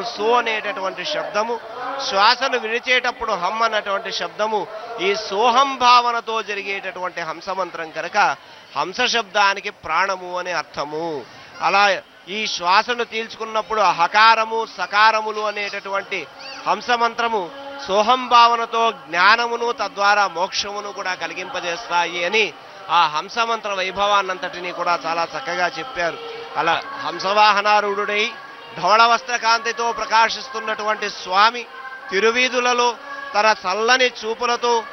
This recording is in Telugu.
తీసుకునేటప్పుడు సో అనేటటువంటి శబ్దము శ్వాసను విడిచేటప్పుడు హమ్ అన్నటువంటి శబ్దము ఈ సోహం భావనతో జరిగేటటువంటి హంసమంత్రం కనుక హంస శబ్దానికి ప్రాణము అనే అర్థము అలా ఈ శ్వాసను తీల్చుకున్నప్పుడు హకారము సకారములు అనేటటువంటి హంసమంత్రము సోహం భావనతో జ్ఞానమును తద్వారా మోక్షమును కూడా కలిగింపజేస్తాయి అని ఆ హంసమంత్ర వైభవాన్నంతటినీ కూడా చాలా చక్కగా చెప్పారు అలా హంసవాహనారూఢుడై ధవళ వస్త్రకాంతితో ప్రకాశిస్తున్నటువంటి స్వామి తిరువీధులలో తన చల్లని చూపులతో